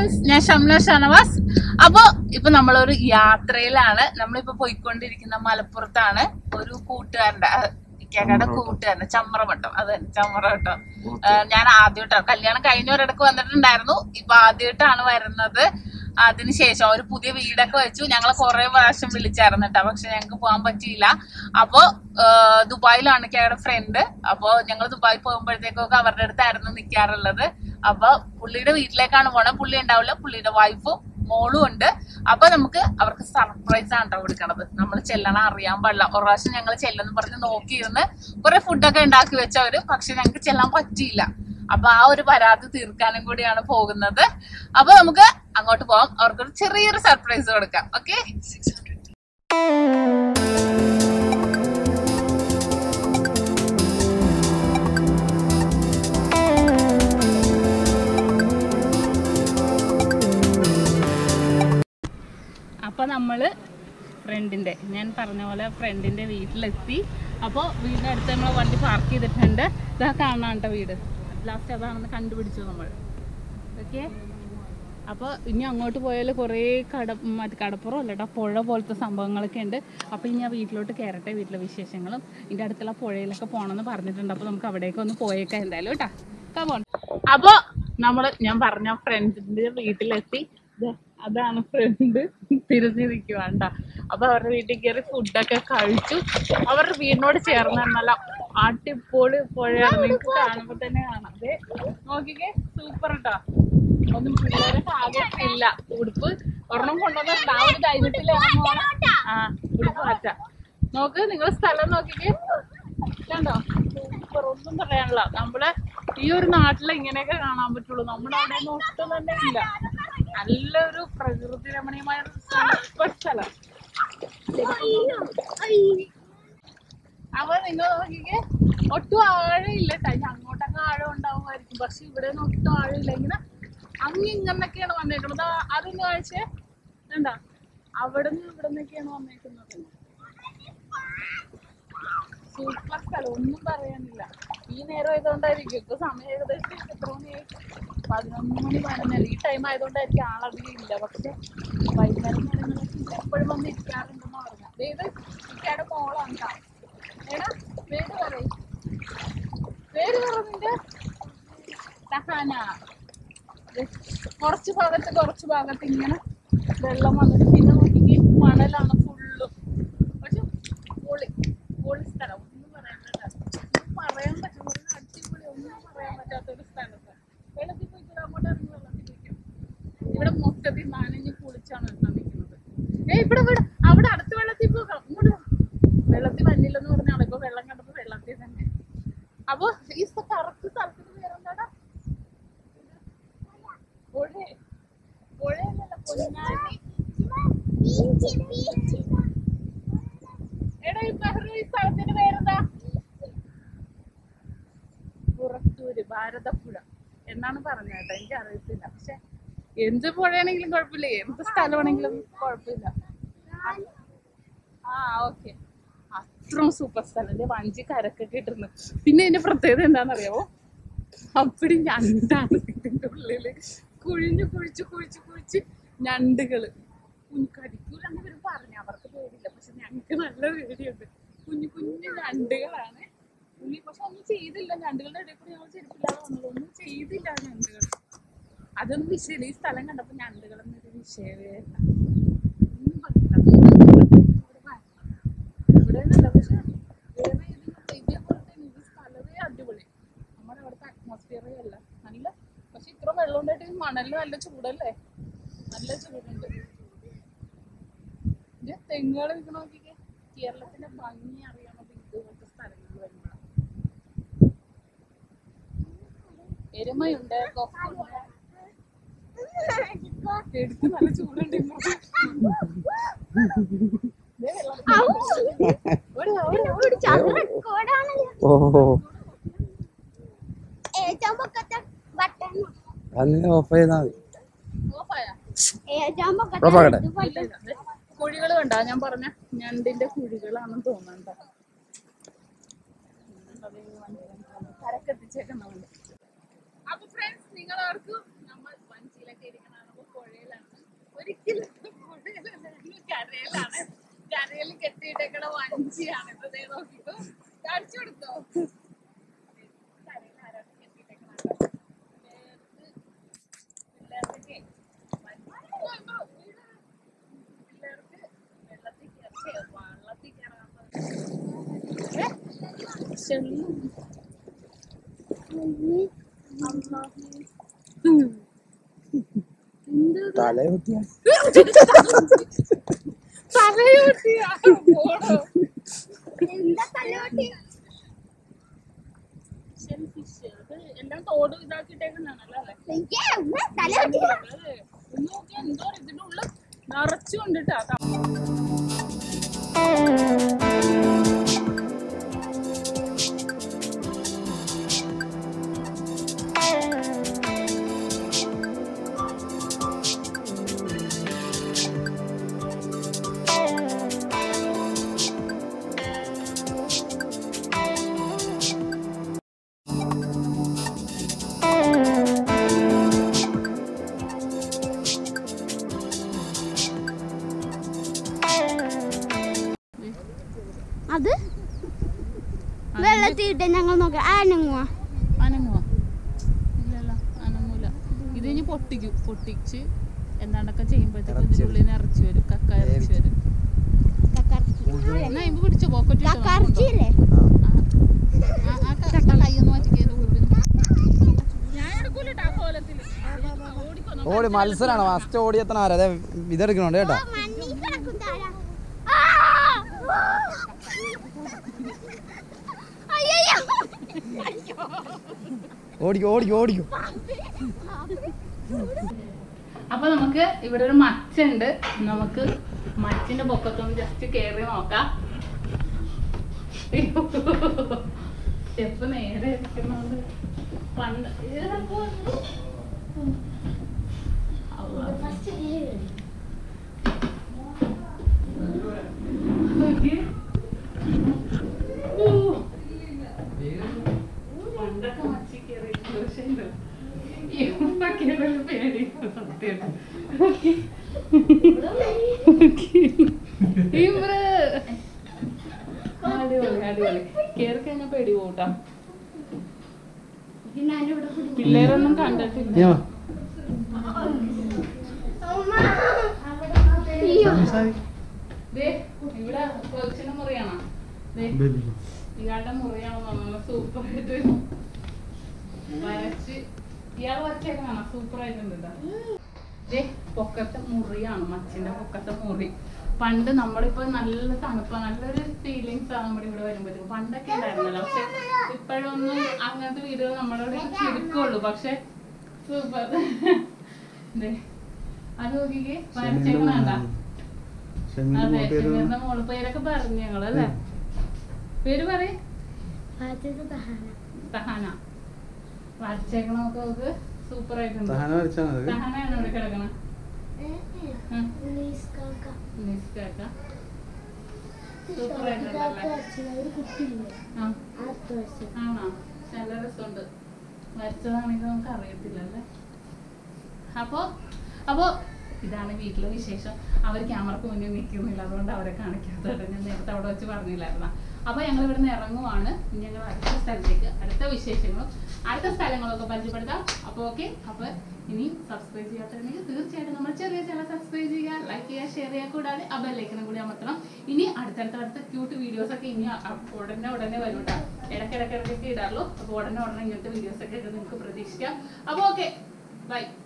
Friends ഞാൻ ഷംന ഷനവാസ് അപ്പൊ ഇപ്പൊ നമ്മളൊരു യാത്രയിലാണ് നമ്മളിപ്പോ പോയിക്കൊണ്ടിരിക്കുന്ന മലപ്പുറത്താണ് ഒരു കൂട്ടുകാരന്റെ ആ, ഇക്കാക്കയുടെ കൂട്ടുകാരന്റെ ചമ്രവട്ടം അതെ ചമ്രവട്ടം ആ, ഞാൻ ആദ്യമായിട്ടാണ് കല്യാണം കഴിഞ്ഞവരിടക്ക് വന്നിട്ടുണ്ടായിരുന്നു ഇപ്പൊ ആദ്യമായിട്ടാണ് വരുന്നത് അതിനുശേഷം ഒരു പുതിയ വീടൊക്കെ വെച്ചു ഞങ്ങൾ കുറെ പ്രാവശ്യം വിളിച്ചായിരുന്നു കേട്ടോ പക്ഷെ ഞങ്ങൾക്ക് പോകാൻ പറ്റിയില്ല അപ്പോ ആ, ദുബായിലാണ് ഇക്കയുടെ ഫ്രണ്ട് അപ്പോ ഞങ്ങൾ ദുബായി പോകുമ്പോഴത്തേക്കൊക്കെ അവരുടെ അടുത്തായിരുന്നു നിൽക്കാറുള്ളത് അപ്പൊ പുള്ളിയുടെ വീട്ടിലേക്കാണ് പോണത് പുള്ളി ഉണ്ടാവില്ല പുള്ളിയുടെ വൈഫും മോളും ഉണ്ട് അപ്പൊ നമുക്ക് അവർക്ക് സർപ്രൈസ് ആണ് ട്ടോ കൊടുക്കണത് നമ്മൾ ചെല്ലണം അറിയാൻ പാടില്ല ഒരു പ്രാവശ്യം ഞങ്ങൾ ചെല്ലെന്ന് പറഞ്ഞ് നോക്കിയിരുന്ന് കുറെ ഫുഡൊക്കെ ഉണ്ടാക്കി വെച്ചവര് പക്ഷെ ഞങ്ങൾക്ക് ചെല്ലാൻ പറ്റിയില്ല അപ്പൊ ആ ഒരു പരാതി തീർക്കാനും കൂടിയാണ് പോകുന്നത് അപ്പൊ നമുക്ക് അങ്ങോട്ട് പോവാം അവർക്കൊരു ചെറിയൊരു സർപ്രൈസ് കൊടുക്കാം ഓക്കെ അപ്പൊ നമ്മള് ഫ്രണ്ടിന്റെ ഞാൻ പറഞ്ഞ പോലെ ഫ്രണ്ടിന്റെ വീട്ടിലെത്തി അപ്പോൾ വീടിന്റെ അടുത്ത് നമ്മൾ വണ്ടി പാർക്ക് ചെയ്തിട്ടുണ്ട് ഇതാ കാണാണ്ട വീട് ലാസ്റ്റ് അതാണെന്ന് കണ്ടുപിടിച്ചു നമ്മൾ ഓക്കെ അപ്പോൾ ഇനി അങ്ങോട്ട് പോയാൽ കുറേ കട മറ്റേ കടപ്പുറം അല്ല കേട്ടോ പുഴ പോലത്തെ സംഭവങ്ങളൊക്കെ ഉണ്ട് അപ്പോൾ ഇനി ആ വീട്ടിലോട്ട് കയറട്ടെ വീട്ടിലെ വിശേഷങ്ങളും ഇതിൻ്റെ അടുത്തുള്ള പുഴയിലൊക്കെ പോകണമെന്ന് പറഞ്ഞിട്ടുണ്ട് അപ്പോൾ നമുക്ക് അവിടേക്ക് ഒന്ന് പോയേക്കാം എന്തായാലും കേട്ടോ കമോൺ അപ്പോൾ നമ്മൾ ഞാൻ പറഞ്ഞ ഫ്രണ്ട്സിൻ്റെ വീട്ടിലെത്തി ദേ, അതാണ് ഫ്രണ്ട് തിരിഞ്ഞു നിൽക്കുവാണ്ട അപ്പൊ അവരുടെ വീട്ടിൽ കയറി ഫുഡൊക്കെ കഴിച്ചു അവരുടെ വീടിനോട് ചേർന്ന് നല്ല അടിപൊളി പുഴയാണ് നിങ്ങൾക്ക് കാണുമ്പോ തന്നെ കാണാം അതെ നോക്കിക്കേ സൂപ്പർ കേട്ടോ ഒന്നും പിള്ളേരെ ആകത്തില്ല ഉടുപ്പ് ഒരെണ്ണം കൊണ്ടുവന്നിട്ടുണ്ട് ആ ഒരു ധൈര്യത്തിൽ ഇറങ്ങുവാണ് ആ ഉടുപ്പ് മാറ്റ നോക്ക് നിങ്ങൾ സ്ഥലം നോക്കിക്കേ കണ്ടോ സൂപ്പർ ഒന്നും പറയാനില്ല നമ്മളെ ഈ ഒരു നാട്ടിൽ ഇങ്ങനെയൊക്കെ കാണാൻ പറ്റുള്ളൂ നമ്മുടെ അവിടെ ഒന്നും ഒട്ടും തന്നെ ഇല്ല നല്ലൊരു പ്രകൃതി രമണീയമായ ഒരു സൂപ്പർ സ്ഥലം അപ്പൊ നിങ്ങൾ നോക്കിക്കേ ഒട്ടും ആഴമില്ല ട്ടോ. ഇനി അങ്ങോട്ടൊക്കെ ആഴം ഉണ്ടാവുമായിരിക്കും പക്ഷെ ഇവിടെ ഒന്നും ഒട്ടും ആഴമില്ല ഇങ്ങനെ അങ്ങ് ഇങ്ങനൊക്കെയാണ് വന്നേക്കുന്നത് ആ- അതൊന്ന് കാഴ്ച കണ്ടോ അവിടെ നിന്ന് ഇവിടെ നിന്നൊക്കെയാണ് വന്നേക്കുന്നത് സൂപ്പർ സ്ഥലം ഒന്നും പറയാനില്ല ഈ നേരം ആയതുകൊണ്ടായിരിക്കും ഇപ്പൊ സമയം ഏകദേശം എത്ര മണിയായി പതിനൊന്ന് മണി പതിനൊന്നര ഈ ടൈം ആയതുകൊണ്ടായിരിക്കും ആളധികം ഇല്ല പക്ഷെ വൈകുന്നേരം നേരങ്ങളൊക്കെ എപ്പോഴും വന്ന് ഇരിക്കാറുണ്ടെന്ന് പറഞ്ഞത് ഇത് ഇക്കയുടെ മോളാണ് ട്ടാ. എടാ പേര് പറയും പേര് പറഞ്ഞിട്ട് സഹാന ദേ, കുറച്ച് ഭാഗത്ത് കുറച്ച് ഭാഗത്ത് ഇങ്ങനെ വെള്ളം വന്നിട്ട് പിന്നെ നോക്കിക്കേ മണലാണ് ഫുള്ളും പക്ഷെ പൊളി പൊളി സ്ഥലം ഒന്നും പറയാൻ പറ്റാത്ത ഒന്നും പറയാൻ പറ്റും ഒരു അടിപൊളി ഒന്നും പറയാൻ പറ്റാത്ത ഒരു സ്ഥലത്ത് വെള്ളത്തിൽ പോയിട്ട് അങ്ങോട്ട് ഇറങ്ങി വെള്ളത്തിൽ പോയിക്കും ഇവിടെ മൊത്തത്തിൽ നനഞ്ഞ് കുളിച്ചാണ് വെള്ളം നിൽക്കുന്നത് ഏ ഇവിടെ ഇവിടെ അവിടെ അടുത്ത വെള്ളത്തിൽ പോകാം ഇങ്ങോട്ട് വാ. വെള്ളത്തിൽ വന്നില്ലെന്ന് പറഞ്ഞാണ് ഇപ്പൊ വെള്ളം കണ്ടപ്പോ വെള്ളത്തിൽ തന്നെ അപ്പൊ ഈ കറക്റ്റ് സ്ഥലത്തിന് പേരെന്താടാ പുഴ പുഴയല്ലല്ലോ പൊന്നാനി എടാ ഈ ബഹ്റൈൻ ഈ സ്ഥലത്തിന്റെ പേരെന്താ പുറത്തൂര് ഭാരതപ്പുഴ എന്നാണ് പറഞ്ഞത് കേട്ടോ എനിക്ക് അറിയത്തില്ല പക്ഷെ എന്ത് പുഴയാണെങ്കിലും കുഴപ്പമില്ല എന്ത് സ്ഥലമാണെങ്കിലും കുഴപ്പമില്ല ആ ഓക്കെ അത്രയും സൂപ്പർ സ്ഥലം ദേ വഞ്ചി കരക്കൊക്കെ ഇട്ടിരുന്നു പിന്നെ ഇതിന്റെ പ്രത്യേകത എന്താണെന്നറിയാമോ അപ്പടി ഞണ്ടാണ് ഇതിന്റെ ഉള്ളില് കുഴിഞ്ഞു കുഴിച്ച് കുഴിച്ച് കുഴിച്ച് ഞണ്ടുകള് കുഞ്ഞു കടിക്കൂലെന്ന് ഇവര് പറഞ്ഞു അവർക്ക് പേടിയില്ല പക്ഷെ ഞങ്ങൾക്ക് നല്ല പേടിയുണ്ട് കുഞ്ഞു കുഞ്ഞു ഞണ്ടുകളാണ് പുള്ളി പക്ഷെ ഒന്നും ചെയ്തില്ല ഞണ്ടുകളുടെ ഇടയിൽ കൂടി ഞങ്ങൾ ചെരുപ്പില്ലാതെ വന്നത് ഒന്നും ചെയ്തില്ല ആ ഞണ്ടുകൾ അതൊന്നും വിഷയമില്ല ഈ സ്ഥലം കണ്ടപ്പോ ഞണ്ടുകളൊന്നും ഒരു വിഷയമേ അല്ല ഒന്നും പറ്റില്ല ഇവിടെ വരണം. ഇവിടെ നല്ല പക്ഷെ വേറെ ഏതെങ്കിലും ഇതേപോലത്തെ ഈ സ്ഥലമേ അടിപൊളി നമ്മുടെ അവിടുത്തെ അറ്റ്മോസ്ഫിയറേ അല്ല നല്ല പക്ഷെ ഇത്ര വെള്ളം ഉണ്ടായിട്ട് ഈ മണലിന് നല്ല ചൂടല്ലേ നല്ല ചൂടുണ്ട് ഇത് തെങ്ങുകൾ നിൽക്കണ നോക്കിക്കേ കേരളത്തിന്റെ ഭംഗി അറിയണത് ഇതുപോലത്തെ സ്ഥലങ്ങളിൽ വരുമ്പോഴാണ് എരുമയുണ്ട് കൊക്കുണ്ട് എടുത്ത് നല്ല ചൂടുണ്ട് ഇങ്ങോട്ട്. ദേ വെള്ളം. ഓടി വാ, ഓടി വാ, ഓടി വാ. ഓ ഏറ്റവും പൊക്കത്തെ ബട്ടൺ അന്ന് ഓഫ് ചെയ്താൽ മതി ഓഫായാ? ഏറ്റവും പൊക്കത്തെ ഉറപ്പാക്കട്ടെ? ഇത് ബട്ടൺ. ഇല്ല, ഇല്ല. കുഴികൾ കണ്ടാ ഞാൻ പറഞ്ഞ ഞണ്ടിന്റെ കുഴികളാണെന്ന് തോന്നണ്ട കരക്കെത്തിച്ചേക്കുന്നുണ്ട് അപ്പൊ ഫ്രണ്ട്സ് നിങ്ങൾ ഓർക്കും നമ്മൾ വഞ്ചിയിലൊക്കെ ഇരിക്കണ ഒരിക്കലും കരയിലാണ് കരയിൽ കെട്ടിയിട്ടേക്കണ വഞ്ചിയാണ് ഇത് ദേ നോക്കിക്കോ കാണിച്ചു കൊടുത്തോ കരയിൽ ആരാണ് കെട്ടിയിട്ടേക്കണത് നേരത്ത് പിള്ളേർക്കൊക്കെ വഞ്ചി- ഓ, ഇപ്പൊ വീട് പിള്ളേർക്ക് വെള്ളത്തിൽ കയറി വള്ളത്തിൽ കയറാൻ ചെല്ലും തലയൊട്ടിയ തലയോട്ടിയാ പോടോ എന്താ തലയോട്ടി ഫിഷ് അത് എല്ലാം തോട് ഇതാക്കിയിട്ടേക്കുന്നതാണല്ലോ അല്ലേ അയ്യേ, ഉമ്മ, തലയോട്ടി അതെ. ഒന്ന് നോക്കിയാ എന്തോ ഇതിന്റെ ഉള്ളിൽ നിറച്ചു കൊണ്ടിട്ടാ അത് വെള്ളത്തിട്ട് ഞങ്ങൾ നോക്കാം ആനങ്ങുവാ അനങ്ങുവാ ഇല്ലല്ലോ അനങ്ങൂല ഇത് ഇനി പൊട്ടിക്കും പൊട്ടിച്ച് എന്താണ്ടൊക്കെ ചെയ്യുമ്പോഴത്തേക്ക് ഇതിന്റെ ഉള്ളിൽ നിന്ന് ഇറച്ചി വരും കക്ക ഇറച്ചി വരും എന്നാ ഇമ്പ് പിടിച്ചോ പോക്കറ്റ് കക്കറച്ചില്ലേ കൈയൊന്ന് മാറ്റിക്കതിന്റെ ഉള്ളിൽ ഞാൻ എടുക്കൂലട്ടാ കോലത്തില് ഓടിക്കൊന്നു ഓടി മത്സരമാണ് ഫസ്റ്റ് ഓടിയെത്തണ ആരാ അതെ ഇതെടുക്കണുണ്ട് കേട്ടോ മണ്ണി കിടക്കും താഴെ അയ്യോ ഓടിക്കോ ഓടിക്കോ ഓടിക്കോ അപ്പൊ നമുക്ക് ഇവിടെ ഒരു മച്ചുണ്ട് നമുക്ക് മച്ചിന്റെ പൊക്കത്തൊന്ന് ജസ്റ്റ് കേറി നോക്കാം സ്റ്റെപ്പ് നേരെ ഇരിക്കുന്നോണ്ട് പണ്ട് ഏതാ പോകുന്നത്? അള്ളാ. നോക്കിയേ. ഊ. പണ്ടൊക്കെ മച്ചി കേറിയിട്ടുണ്ട് പക്ഷേ ഇത് ഇപ്പൊക്കെയാണ് ഒരു പേടി സത്യം ഇവര് അടിപൊളി അടിപൊളി കേറി കഴിഞ്ഞാ പേടി പോട്ടാ പിള്ളേരൊന്നും കണ്ടിട്ടില്ല നീ വാ. ദേ ഇവിടെ കൊച്ചിന്റെ മുറിയാണോ ദേ ഇയാളുടെ മുറിയാണോ നല്ല സൂപ്പർ ആയിട്ട് വരച്ച് ഇയാൾ വരച്ചേക്കണോ സൂപ്പർ ആയിട്ടുണ്ട് ഇതാ. ദേ പൊക്കത്തെ മുറിയാണ് മച്ചിന്റെ പൊക്കത്തെ മുറി പണ്ട് നമ്മളിപ്പോ നല്ല തണുപ്പ നല്ലൊരു ഫീലിങ്സ് ആണ് നമ്മുടെ ഇവിടെ വരുമ്പോഴത്തേക്കും പണ്ടൊക്കെ ഉണ്ടായിരുന്നല്ലോ പക്ഷെ ഇപ്പോഴൊന്നും അങ്ങനത്തെ വീടുകൾ നമ്മളോട് ചുരുക്കമുള്ളൂ പക്ഷെ സൂപ്പർ അത് നോക്കിക്കേ വരച്ചേക്കണണ്ട അതെ ഷമീറിന്റെ മോള് പേരൊക്കെ പറഞ്ഞു ഞങ്ങൾ അല്ലേ പേര് പറയേ സഹാന വരച്ചേക്കണമൊക്കെ നമുക്ക് സൂപ്പർ ആയിട്ടുണ്ട് സഹന വരച്ചാണത് സഹാനാണ് ഇവിടെ കിടക്കണ നിസ്കാക്ക സൂപ്പർ ആയിട്ടുണ്ടല്ലേ ആ ആണോ നല്ല രസമുണ്ട് വരച്ചതാണെങ്കിൽ നമുക്ക് അറിയത്തില്ലല്ലേ അപ്പോ അപ്പോ ഇതാണ് വീട്ടിലെ വിശേഷം അവർ ക്യാമറക്ക് മുന്നിൽ നിൽക്കുന്നില്ല അതുകൊണ്ട് അവരെ കാണിക്കാത്തത് ഞാൻ നേരത്തെ അവിടെ വെച്ച് പറഞ്ഞില്ലായിരുന്ന അപ്പൊ ഞങ്ങൾ ഇവിടുന്ന് ഇറങ്ങുവാണ് ഇനി ഞങ്ങൾ അടുത്ത സ്ഥലത്തേക്ക് അടുത്ത വിശേഷങ്ങളും അടുത്ത സ്ഥലങ്ങളൊക്കെ പരിചയപ്പെടുത്താം അപ്പോൾ ഓക്കെ അപ്പൊ ഇനി സബ്സ്ക്രൈബ് ചെയ്യാത്തവരുണ്ടെങ്കിൽ തീർച്ചയായിട്ടും നമ്മൾ ചെറിയ ചാനൽ സബ്സ്ക്രൈബ് ചെയ്യുക ലൈക്ക് ചെയ്യുക ഷെയർ ചെയ്യുക കൂടാതെ ആ ബെല്ലൈക്കനും കൂടി അമർത്തണം ഇനി അടുത്തടുത്ത അടുത്ത ക്യൂട്ട് വീഡിയോസ് ഒക്കെ ഇനി അ- ഉടനെ ഉടനെ വരും കേട്ടോ ഇടയ്ക്കിടയ്ക്ക് ഇടയ്ക്കൊക്കെ ഇടാറുള്ളൂ അപ്പോൾ ഉടനെ ഉടനെ ഇങ്ങനത്തെ വീഡിയോസ് ഒക്കെ നിങ്ങൾക്ക് പ്രതീക്ഷിക്കാം അപ്പോൾ ഓക്കെ ബൈ